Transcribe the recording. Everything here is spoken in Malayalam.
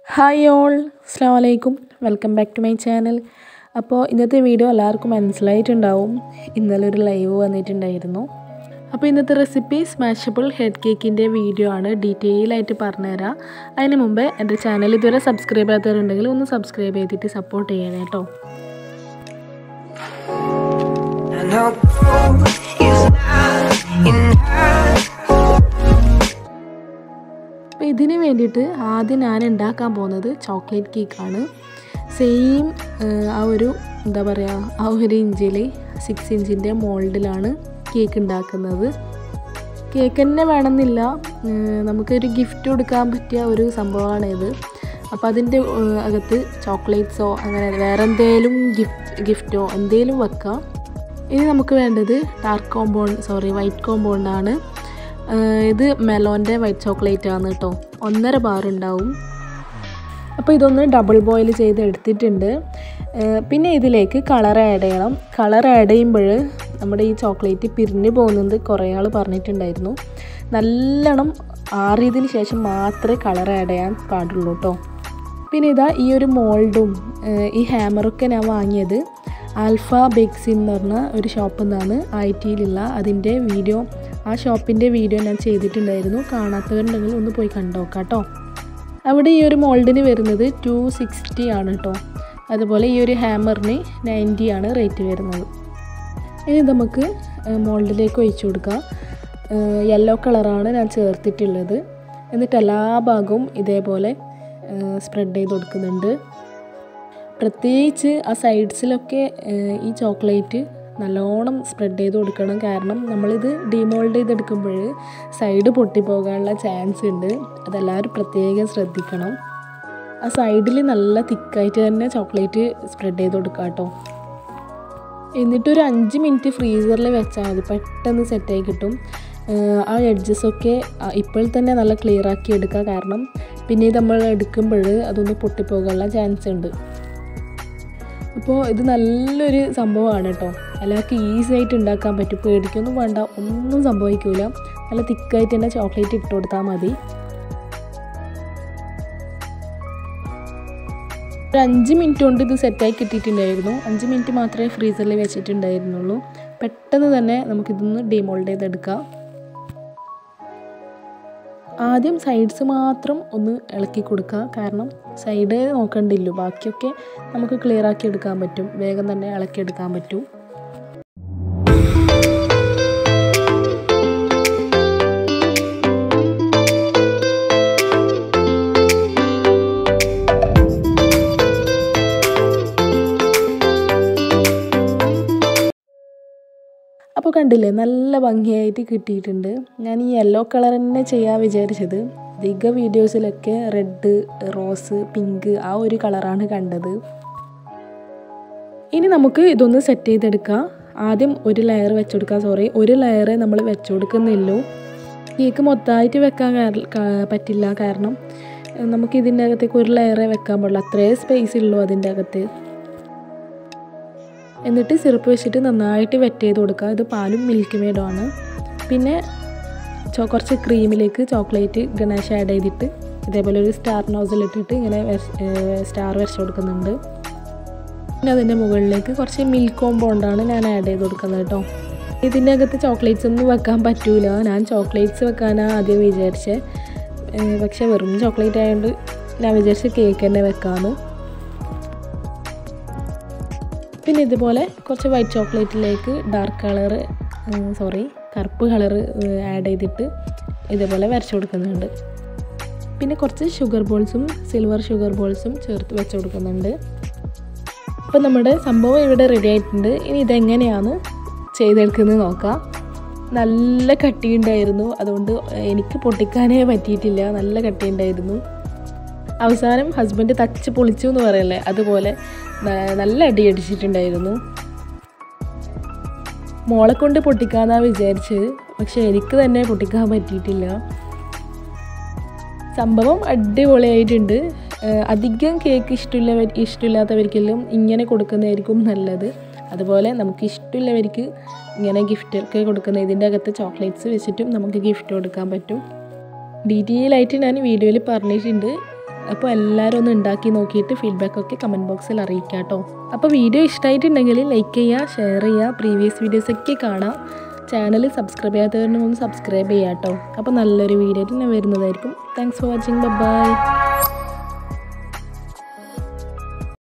ഹായ് ഓൾ അസ്സാം വലൈക്കും welcome back to my channel അപ്പോൾ ഇന്നത്തെ വീഡിയോ എല്ലാവർക്കും മനസ്സിലായിട്ടുണ്ടാവും ഇന്നലെ ഒരു ലൈവ് വന്നിട്ടുണ്ടായിരുന്നു അപ്പോൾ ഇന്നത്തെ റെസിപ്പി സ്മാഷബിൾ ഹെഡ് കേക്കിൻ്റെ വീഡിയോ ആണ് ഡീറ്റെയിൽ ആയിട്ട് പറഞ്ഞുതരാം അതിന് മുമ്പ് എൻ്റെ ചാനൽ ഇതുവരെ സബ്സ്ക്രൈബ് ചെയ്യാത്തവരുണ്ടെങ്കിൽ ഒന്ന് സബ്സ്ക്രൈബ് ചെയ്തിട്ട് സപ്പോർട്ട് ചെയ്യണേ കേട്ടോ And our goal is not enough. അപ്പോൾ ഇതിന് വേണ്ടിയിട്ട് ആദ്യം ഞാൻ ഉണ്ടാക്കാൻ പോകുന്നത് ചോക്ലേറ്റ് കേക്കാണ് സെയിം ആ ഒരു എന്താ പറയുക ആ ഒരു ഇഞ്ചിൽ സിക്സ് ഇഞ്ചിൻ്റെ മോൾഡിലാണ് കേക്ക് ഉണ്ടാക്കുന്നത് കേക്ക് തന്നെ വേണമെന്നില്ല ഏഹ് നമുക്കൊരു ഗിഫ്റ്റ് കൊടുക്കാൻ പറ്റിയ ഒരു സംഭവമാണ് ഇത് അപ്പോൾ അതിൻ്റെ ഏഹ് അകത്ത് ചോക്ലേറ്റ്സോ അങ്ങനെ വേറെ എന്തെങ്കിലും ഗിഫ്റ്റ് ഗിഫ്റ്റോ എന്തെങ്കിലും വെക്കാം ഇനി നമുക്ക് വേണ്ടത് ഡാർക്ക് കോമ്പൗണ്ട് സോറി വൈറ്റ് കോമ്പൗണ്ടാണ് ഇത് മെലോൻ്റെ വൈറ്റ് ചോക്ലേറ്റ് ആണ് കേട്ടോ ഒന്നര ബാർ ഉണ്ടാവും അപ്പോൾ ഇതൊന്ന് ഡബിൾ ബോയിൽ ചെയ്ത് എടുത്തിട്ടുണ്ട് ഏഹ് പിന്നെ ഇതിലേക്ക് കളർ ആഡ് ചെയ്യണം കളർ ആഡ് ചെയ്യുമ്പോൾ നമ്മുടെ ഈ ചോക്ലേറ്റ് പിരിഞ്ഞു പോകുന്നത് കുറേ ആൾ പറഞ്ഞിട്ടുണ്ടായിരുന്നു നല്ലോണം ആറിയതിന് ശേഷം മാത്രമേ കളർ ആഡ് ചെയ്യാൻ പാടുള്ളൂ കേട്ടോ പിന്നെ ഇതാ ഈ ഒരു മോൾഡും ഏഹ് ഈ ഹാമറൊക്കെ ഞാൻ വാങ്ങിയത് ആൽഫ ബേക്സിൻ എന്ന് പറഞ്ഞ ഒരു ഷോപ്പിൽ നിന്നാണ് ഐ ടിയിലുള്ള അതിൻ്റെ വീഡിയോ ആ ഷോപ്പിൻ്റെ വീഡിയോ ഞാൻ ചെയ്തിട്ടുണ്ടായിരുന്നു കാണാത്തവരുണ്ടെങ്കിൽ ഒന്ന് പോയി കണ്ടോക്കാം കേട്ടോ അവിടെ ഈ ഒരു മോൾഡിന് വരുന്നത് ടു സിക്സ്റ്റി ആണ് കേട്ടോ അതുപോലെ ഈ ഒരു ഹാമറിന് നയൻറ്റി ആണ് റേറ്റ് വരുന്നത് ഇനി നമുക്ക് മോൾഡിലേക്ക് ഒഴിച്ചു കൊടുക്കാം യെല്ലോ കളറാണ് ഞാൻ ചേർത്തിട്ടുള്ളത് എന്നിട്ട് എല്ലാ ഭാഗവും ഇതേപോലെ സ്പ്രെഡ് ചെയ്ത് കൊടുക്കുന്നുണ്ട് പ്രത്യേകിച്ച് ആ സൈഡ്സിലൊക്കെ ഈ ചോക്ലേറ്റ് നല്ലോണം സ്പ്രെഡ് ചെയ്ത് കൊടുക്കണം കാരണം നമ്മളിത് ഡിമോൾഡ് ചെയ്തെടുക്കുമ്പോൾ സൈഡ് പൊട്ടിപ്പോകാനുള്ള ചാൻസ് ഉണ്ട് അതെല്ലാവരും പ്രത്യേകം ശ്രദ്ധിക്കണം ആ സൈഡിൽ നല്ല തിക്കായിട്ട് തന്നെ ചോക്ലേറ്റ് സ്പ്രെഡ് ചെയ്ത് കൊടുക്കുക കേട്ടോ എന്നിട്ടൊരു അഞ്ച് മിനിറ്റ് ഫ്രീസറിൽ വെച്ചാൽ മതി പെട്ടെന്ന് സെറ്റായി കിട്ടും ആ എഡ്ജസൊക്കെ ഇപ്പോൾ തന്നെ നല്ല ക്ലിയർ ആക്കി എടുക്കുക കാരണം പിന്നെ നമ്മൾ എടുക്കുമ്പോൾ അതൊന്ന് പൊട്ടിപ്പോകാനുള്ള ചാൻസ് ഉണ്ട് അപ്പോൾ ഇത് നല്ലൊരു സംഭവമാണ് കേട്ടോ എല്ലാവർക്കും ഈസി ആയിട്ട് ഉണ്ടാക്കാൻ പറ്റും പേടിക്കൊന്നും വേണ്ട ഒന്നും സംഭവിക്കില്ല നല്ല തിക്കായിട്ട് തന്നെ ചോക്ലേറ്റ് ഇട്ട് കൊടുത്താൽ മതി ഒരു അഞ്ച് മിനിറ്റ് കൊണ്ട് ഇത് സെറ്റായി കിട്ടിയിട്ടുണ്ടായിരുന്നു അഞ്ച് മിനിറ്റ് മാത്രമേ ഫ്രീസറിൽ വെച്ചിട്ടുണ്ടായിരുന്നുള്ളൂ പെട്ടെന്ന് തന്നെ നമുക്കിതൊന്ന് ഡിമോൾഡ് ചെയ്തെടുക്കാം ആദ്യം സൈഡ്സ് മാത്രം ഒന്ന് ഇളക്കി കൊടുക്കുക കാരണം സൈഡ് നോക്കണ്ടില്ലോ ബാക്കിയൊക്കെ നമുക്ക് ക്ലിയർ ആക്കി എടുക്കാൻ പറ്റും വേഗം തന്നെ ഇളക്കി എടുക്കാൻ പറ്റും അപ്പോൾ കണ്ടില്ലേ നല്ല ഭംഗിയായിട്ട് കിട്ടിയിട്ടുണ്ട് ഞാൻ ഈ യെല്ലോ കളർ തന്നെ ചെയ്യാൻ വിചാരിച്ചത് അധിക വീഡിയോസിലൊക്കെ റെഡ് റോസ് പിങ്ക് ആ ഒരു കളറാണ് കണ്ടത് ഇനി നമുക്ക് ഇതൊന്ന് സെറ്റ് ചെയ്തെടുക്കാം ആദ്യം ഒരു ലെയർ വെച്ചുകൊടുക്കാം സോറി ഒരു ലെയർ നമ്മൾ വെച്ചുകൊടുക്കുന്നില്ലൂ കേക്ക് മൊത്തമായിട്ട് വെക്കാൻ പറ്റില്ല കാരണം നമുക്ക് ഇതിൻ്റെ അകത്തേക്ക് ഒരു ലെയറേ വെക്കാൻ പാടുള്ളൂ അത്രേ സ്പേസ് ഉള്ളൂ അതിൻ്റെ അകത്ത് എന്നിട്ട് സിറപ്പ് വെച്ചിട്ട് നന്നായിട്ട് വെറ്റ് ചെയ്ത് കൊടുക്കുക ഇത് പാലും മിൽക്ക് മെയ്ഡും ആണ് പിന്നെ കുറച്ച് ക്രീമിലേക്ക് ചോക്ലേറ്റ് ഗണേഷ് ആഡ് ചെയ്തിട്ട് ഇതേപോലെ ഒരു സ്റ്റാർ നോസിൽ ഇട്ടിട്ട് ഇങ്ങനെ സ്റ്റാർ വരച്ച് കൊടുക്കുന്നുണ്ട് പിന്നെ അതിൻ്റെ മുകളിലേക്ക് കുറച്ച് മിൽക്ക് കോമ്പൗണ്ടാണ് ഞാൻ ആഡ് ചെയ്ത് കൊടുക്കുന്നത് കേട്ടോ ഇതിൻ്റെ അകത്ത് ചോക്ലേറ്റ്സ് ഒന്നും വെക്കാൻ പറ്റൂല ഞാൻ ചോക്ലേറ്റ്സ് വെക്കാനാണ് ആദ്യം വിചാരിച്ചത് പക്ഷെ വെറും ചോക്ലേറ്റ് ആയതുകൊണ്ട് ഞാൻ വിചാരിച്ച കേക്ക് തന്നെ വെക്കാമെന്ന് പിന്നെ ഇതുപോലെ കുറച്ച് വൈറ്റ് ചോക്ലേറ്റിലേക്ക് ഡാർക്ക് കളറ് സോറി കറുപ്പ് കളറ് ആഡ് ചെയ്തിട്ട് ഇതേപോലെ വരച്ചു കൊടുക്കുന്നുണ്ട് പിന്നെ കുറച്ച് ഷുഗർ ബോൾസും സിൽവർ ഷുഗർ ബോൾസും ചേർത്ത് വെച്ച് കൊടുക്കുന്നുണ്ട് അപ്പോൾ നമ്മുടെ സംഭവം ഇവിടെ റെഡി ആയിട്ടുണ്ട് ഇനി ഇതെങ്ങനെയാണ് ചെയ്തെടുക്കുന്നത് നോക്കാം നല്ല കട്ടിയുണ്ടായിരുന്നു അതുകൊണ്ട് എനിക്ക് പൊട്ടിക്കാനേ പറ്റിയിട്ടില്ല നല്ല കട്ടിയുണ്ടായിരുന്നു അവസാനം ഹസ്ബൻഡ് തച്ച് പൊളിച്ചു എന്ന് പറയല്ലേ അതുപോലെ നല്ല അടി അടിച്ചിട്ടുണ്ടായിരുന്നു മോളെ കൊണ്ട് പൊട്ടിക്കാന്നാ വിചാരിച്ചത് പക്ഷെ എനിക്ക് തന്നെ പൊട്ടിക്കാൻ പറ്റിയിട്ടില്ല സംഭവം അടിപൊളിയായിട്ടുണ്ട് അധികം കേക്ക് ഇഷ്ടമില്ല ഇഷ്ടമില്ലാത്തവർക്കെല്ലാം ഇങ്ങനെ കൊടുക്കുന്നതായിരിക്കും നല്ലത് അതുപോലെ നമുക്ക് ഇഷ്ടമുള്ളവർക്ക് ഇങ്ങനെ ഗിഫ്റ്റൊക്കെ കൊടുക്കുന്ന ഇതിൻ്റെ അകത്ത് ചോക്ലേറ്റ്സ് വെച്ചിട്ടും നമുക്ക് ഗിഫ്റ്റ് കൊടുക്കാൻ പറ്റും ഡീറ്റെയിൽ ആയിട്ട് ഞാൻ വീഡിയോയിൽ പറഞ്ഞിട്ടുണ്ട് അപ്പോൾ എല്ലാവരും ഒന്ന് ഉണ്ടാക്കി നോക്കിയിട്ട് ഫീഡ്ബാക്കൊക്കെ കമൻറ്റ് ബോക്സിൽ അറിയിക്കാം കേട്ടോ അപ്പോൾ വീഡിയോ ഇഷ്ടമായിട്ടുണ്ടെങ്കിൽ ലൈക്ക് ചെയ്യുക ഷെയർ ചെയ്യുക പ്രീവിയസ് വീഡിയോസൊക്കെ കാണാം ചാനൽ സബ്സ്ക്രൈബ് ചെയ്യാത്തവരിനും ഒന്ന് സബ്സ്ക്രൈബ് ചെയ്യാം കേട്ടോ അപ്പോൾ നല്ലൊരു വീഡിയോ ആയിട്ട് ഞാൻ വരുന്നതായിരിക്കും താങ്ക്സ് ഫോർ വാച്ചിങ് ബൈ